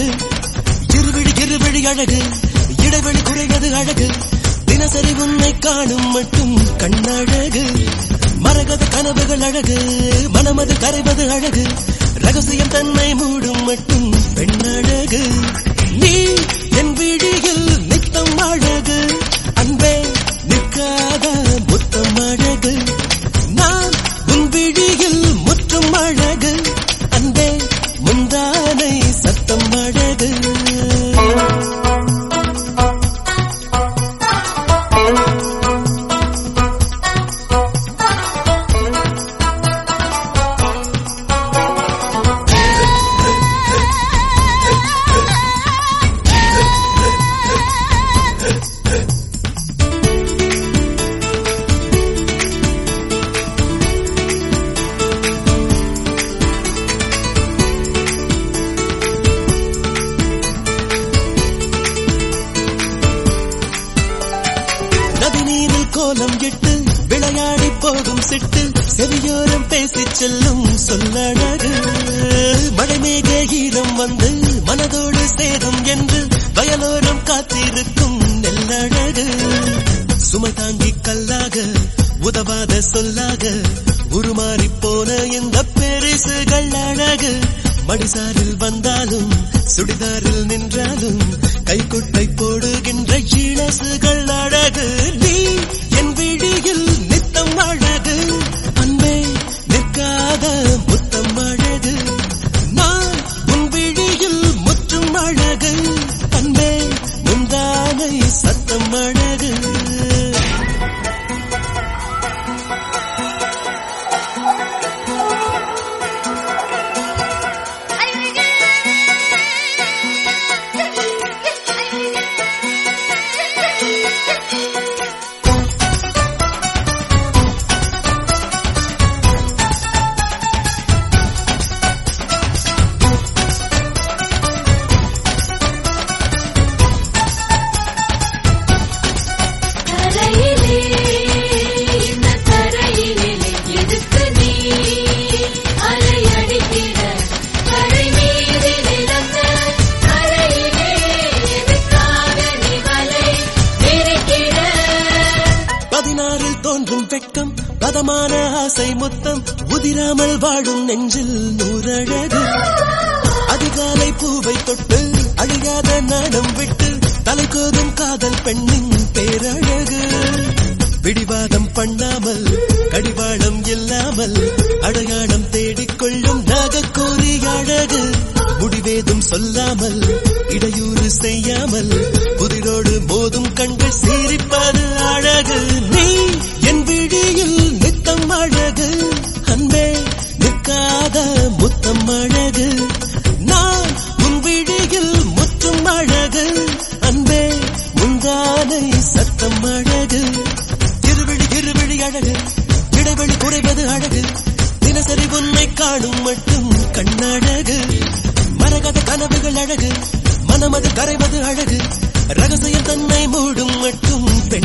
இருவிழி இருவிழி அழகு இடைவெளி குறைவது அழகு தினசரி உன்னை காணும் மட்டும் கண்ணழகு மரகத கனவுகள் அழகு மனமது கரைவது அழகு ரகசியம் தன்னை மூடும் மட்டும் பெண்ணழகு நீ என் விழியில் நித்தம் அழகு அன்பே நிற்காத முத்தம் அழகு நான் உன் விழியில் முற்றும் அழகு அன்பே முந்தானை சத்தம் அழகு நதிநீரில் கோலம் இட்டு விளையாடி போகும் சிட்டு செவியோரம் பேசிச் செல்லும் சொல்லழகு மழைமேக ஈரம் வந்து மனதோடு சேரும் என்று வயலோரம் காத்திருக்கும் நெல்லழகு சுமை தாங்கி கல்லாக உதவாத சொல்லாக உருமாறி போன இந்த பெரிசுகள் அழகு மடிசாரில் வந்தாலும் சுடிதாரில் நின்றாலும் கைக்குட்டை போடுகின்ற இளசுகள் அழகு நீ என் விழியில் நித்தம் அழகு அன்பே நிற்காத முத்தம் அழகு நான் உன் விழியில் முற்றும் அழகு அன்பே முந்தானை சத்தம் அழகு கரையிலே இந்த கரையிலே எதுக்கு நீ அலையடிக்கிற கரை மீது நிலந்த கரையிலே எதுக்காக நீ வலை விரிக்கிற பதினாறில் தோன்றும் வெட்கம் பதமான ஆசை முத்தம் உதிராமல் வாழும் நெஞ்சில் நூறழகு அதிகாலை பூவை தொட்டு அழியாத நாடம் விட்டு தலைகோதும் காதல் பெண்ணின் பேரழகு பிடிவாதம் பண்ணாமல் கடிவாளம் இல்லாமல் அடையாளம் தேடிக்கொள்ளும் நாகக்கோரி அழகு முடிவேதும் சொல்லாமல் இடையூறு செய்யாமல் புதிரோடு மோதும் கண்கள் சீரிப்பது அழகு நீ என் விழியில் நித்தம் அழகு அன்பே நிற்காத முத்தம் அழகு நான் உன் விழியில் முற்றும் அழகு அன்பே முந்தானை சத்தம் அழகு இருவிழி இருவிழி அழகு இடைவெளி குறைவது அழகு தினசரி உன்னை காணும் மட்டும் கண்ணழகு மரகத கனவுகள் அழகு மனமது கரைவது அழகு ரகசியம் தன்னை மூடும் மட்டும்